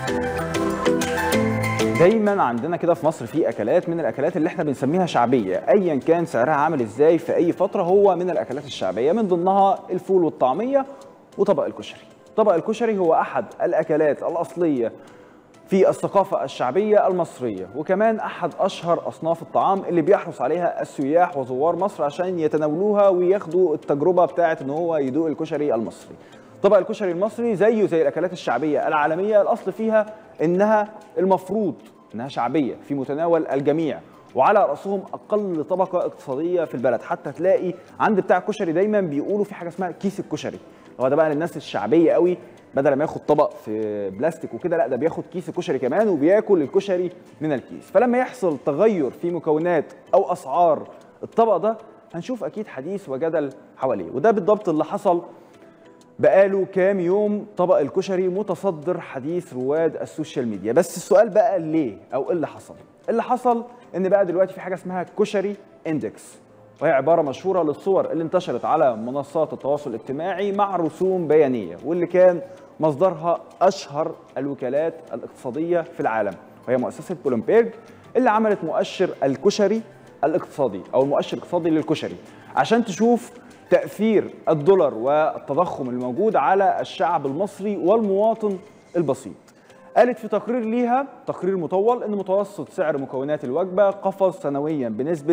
دايما عندنا كده في مصر في اكلات من الاكلات اللي احنا بنسميها شعبيه ايا كان سعرها عامل ازاي في اي فتره هو من الاكلات الشعبيه من ضمنها الفول والطعميه وطبق الكشري طبق الكشري هو احد الاكلات الاصليه في الثقافة الشعبية المصرية وكمان أحد أشهر أصناف الطعام اللي بيحرص عليها السياح وزوار مصر عشان يتناولوها وياخدوا التجربة بتاعة إن هو يدوق الكشري المصري طبق الكشري المصري زيه زي الأكلات الشعبية العالمية الأصل فيها إنها المفروض إنها شعبية في متناول الجميع وعلى رأسهم أقل طبقة اقتصادية في البلد حتى تلاقي عند بتاع الكشري دايما بيقولوا في حاجة اسمها كيس الكشري هو ده بقى للناس الشعبية قوي بدل ما ياخد طبق في بلاستيك وكده لا ده بياخد كيس كشري كمان وبياكل الكشري من الكيس فلما يحصل تغير في مكونات او اسعار الطبق ده هنشوف اكيد حديث وجدل حواليه وده بالضبط اللي حصل بقاله كام يوم طبق الكشري متصدر حديث رواد السوشيال ميديا بس السؤال بقى ليه او ايه اللي حصل اللي حصل ان بقى دلوقتي في حاجه اسمها كشري اندكس وهي عباره مشهوره للصور اللي انتشرت على منصات التواصل الاجتماعي مع رسوم بيانيه واللي كان مصدرها اشهر الوكالات الاقتصاديه في العالم وهي مؤسسه بولمبيرج اللي عملت مؤشر الكشري الاقتصادي او المؤشر الاقتصادي للكشري عشان تشوف تاثير الدولار والتضخم الموجود على الشعب المصري والمواطن البسيط قالت في تقرير ليها تقرير مطول ان متوسط سعر مكونات الوجبه قفز سنويا بنسبه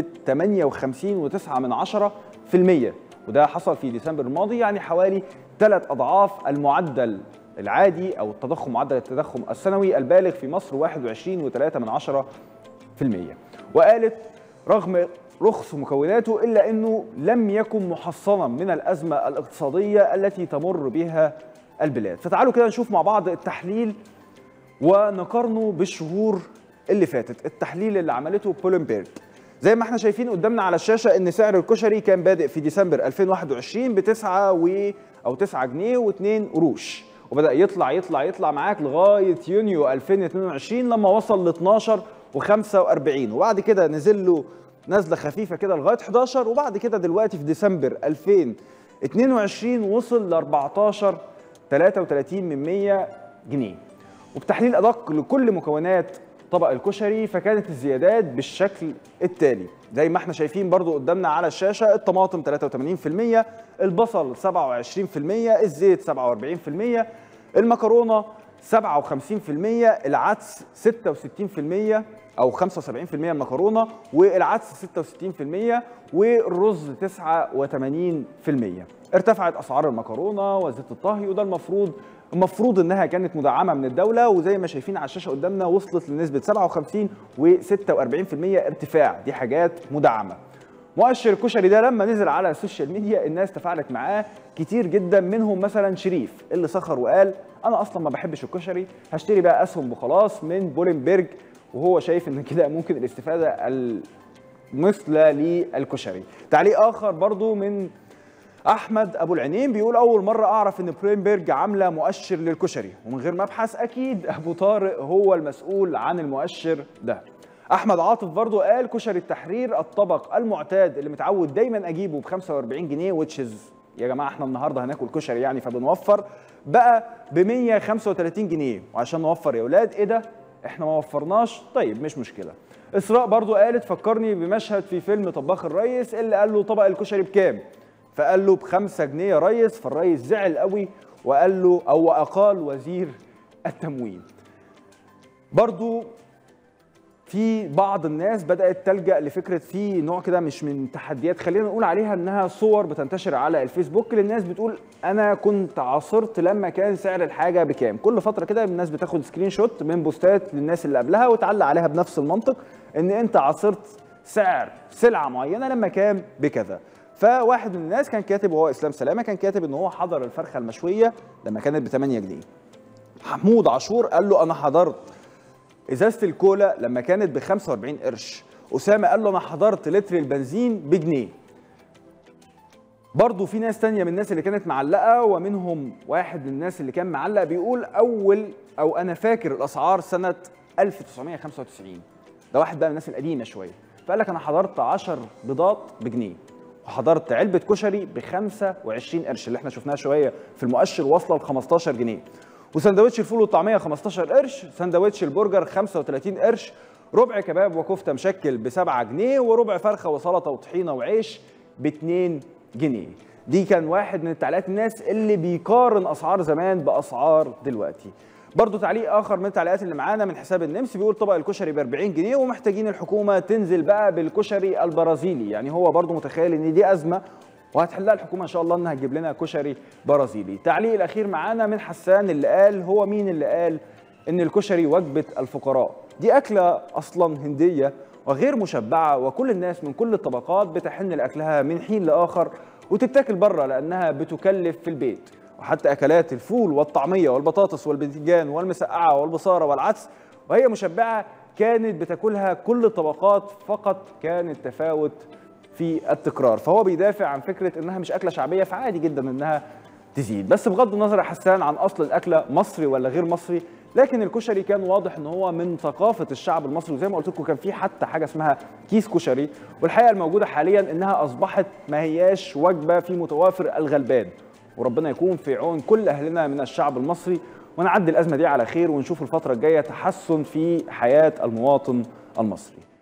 58.9% وده حصل في ديسمبر الماضي يعني حوالي ثلاث اضعاف المعدل العادي او التضخم معدل التضخم السنوي البالغ في مصر 21.3% وقالت رغم رخص مكوناته الا انه لم يكن محصنا من الازمه الاقتصاديه التي تمر بها البلاد فتعالوا كده نشوف مع بعض التحليل ونقارنه بالشهور اللي فاتت التحليل اللي عملته بولمبيرج زي ما احنا شايفين قدامنا على الشاشه ان سعر الكشري كان بادئ في ديسمبر 2021 ب 9 و او 9 جنيه و2 قروش وبدا يطلع يطلع يطلع معاك لغايه يونيو 2022 لما وصل ل 12 و45 وبعد كده نزل له نزله خفيفه كده لغايه 11 وبعد كده دلوقتي في ديسمبر 2022 وصل ل 14 33 من 100 جنيه وبتحليل ادق لكل مكونات طبق الكشري فكانت الزيادات بالشكل التالي زي ما احنا شايفين برضو قدامنا على الشاشة الطماطم 83% البصل 27% الزيت 47% المكرونة 57% العدس 66% او 75% المكرونه والعدس 66% والرز 89% ارتفعت اسعار المكرونه وزيت الطهي وده المفروض المفروض انها كانت مدعمه من الدوله وزي ما شايفين على الشاشه قدامنا وصلت لنسبه 57 و46% ارتفاع دي حاجات مدعمه مؤشر الكشري ده لما نزل على السوشيال ميديا الناس تفاعلت معاه كتير جدا منهم مثلا شريف اللي سخر وقال انا اصلا ما بحبش الكشري هشتري بقى اسهم وخلاص من بولنبرج وهو شايف ان كده ممكن الاستفاده المثلى للكشري تعليق اخر برضو من احمد ابو العينين بيقول اول مره اعرف ان بريمبرج عامله مؤشر للكشري ومن غير ما ابحث اكيد ابو طارق هو المسؤول عن المؤشر ده احمد عاطف برضو قال كشري التحرير الطبق المعتاد اللي متعود دايما اجيبه ب 45 جنيه وتشز يا جماعه احنا النهارده هناكل كشري يعني فبنوفر بقى ب 135 جنيه وعشان نوفر يا اولاد ايه ده احنا ما وفرناش طيب مش مشكله اسراء برضو قالت فكرني بمشهد في فيلم طباخ الريس اللي قال له طبق الكشري بكام فقال له بخمسة جنيه يا ريس فالريس زعل قوي وقال له او اقال وزير التموين برضو في بعض الناس بدات تلجا لفكره في نوع كده مش من تحديات خلينا نقول عليها انها صور بتنتشر على الفيسبوك للناس بتقول انا كنت عاصرت لما كان سعر الحاجه بكام كل فتره كده الناس بتاخد سكرين شوت من بوستات للناس اللي قبلها وتعلق عليها بنفس المنطق ان انت عاصرت سعر سلعه معينه لما كان بكذا فواحد من الناس كان كاتب وهو اسلام سلامه كان كاتب ان هو حضر الفرخه المشويه لما كانت ب 8 جنيه محمود عاشور قال له انا حضرت ازازه الكولا لما كانت ب 45 قرش اسامه قال له انا حضرت لتر البنزين بجنيه برضه في ناس تانية من الناس اللي كانت معلقه ومنهم واحد من الناس اللي كان معلق بيقول اول او انا فاكر الاسعار سنه 1995 ده واحد بقى من الناس القديمه شويه فقال لك انا حضرت 10 بيضات بجنيه وحضرت علبه كشري ب 25 قرش اللي احنا شفناها شويه في المؤشر واصله ل 15 جنيه وسندوتش الفول والطعميه 15 قرش سندوتش البرجر 35 قرش ربع كباب وكفته مشكل ب 7 جنيه وربع فرخه وسلطه وطحينه وعيش ب 2 جنيه دي كان واحد من التعليقات الناس اللي بيقارن اسعار زمان باسعار دلوقتي برضو تعليق اخر من التعليقات اللي معانا من حساب النمس بيقول طبق الكشري ب 40 جنيه ومحتاجين الحكومه تنزل بقى بالكشري البرازيلي يعني هو برضو متخيل ان دي ازمه وهتحلها الحكومه ان شاء الله انها تجيب لنا كشري برازيلي التعليق الاخير معانا من حسان اللي قال هو مين اللي قال ان الكشري وجبه الفقراء دي اكله اصلا هنديه وغير مشبعه وكل الناس من كل الطبقات بتحن لاكلها من حين لاخر وتتاكل بره لانها بتكلف في البيت وحتى اكلات الفول والطعميه والبطاطس والبتنجان والمسقعه والبصاره والعدس وهي مشبعه كانت بتاكلها كل الطبقات فقط كان التفاوت في التكرار فهو بيدافع عن فكره انها مش اكله شعبيه فعادي جدا انها تزيد بس بغض النظر يا حسان عن اصل الاكله مصري ولا غير مصري لكن الكشري كان واضح ان هو من ثقافه الشعب المصري وزي ما قلت لكم كان في حتى حاجه اسمها كيس كشري والحقيقه الموجوده حاليا انها اصبحت ما هياش وجبه في متوافر الغلبان وربنا يكون في عون كل اهلنا من الشعب المصري ونعدي الازمه دي على خير ونشوف الفتره الجايه تحسن في حياه المواطن المصري